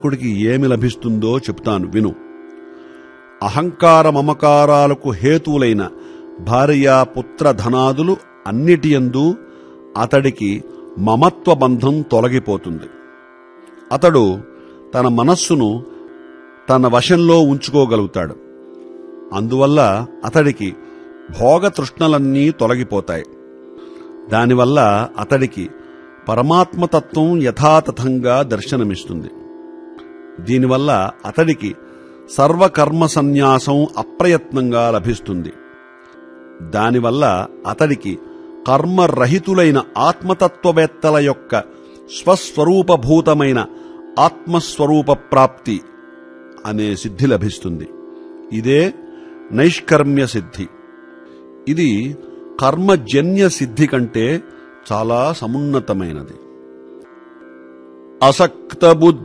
కుడికి ఏమి లభిస్తుందో చెప్తాను విను అహంకార మమకారాలకు హేతువులైన భార్య పుత్ర ధనాదులు అన్నిటియందు అతడికి మమత్వ బంధం తొలగిపోతుంది అతడు తన మనస్సును తన వశంలో ఉంచుకోగలుగుతాడు అందువల్ల అతడికి భోగతృష్ణలన్నీ తొలగిపోతాయి దానివల్ల అతడికి పరమాత్మతత్వం యథాతథంగా దర్శనమిస్తుంది దీనివల్ల అతడికి సర్వకర్మ సన్యాసం అప్రయత్నంగా లభిస్తుంది దానివల్ల అతడికి కర్మరహితులైన ఆత్మతత్వవేత్తల యొక్క స్వస్వరూపభూతమైన ఆత్మస్వరూప ప్రాప్తి అనే సిద్ధి లభిస్తుంది ఇదే నైష్కర్మ్య సిద్ధి ఇది కర్మజన్య సిద్ధి కంటే చాలా సమున్నతమైనది అసక్త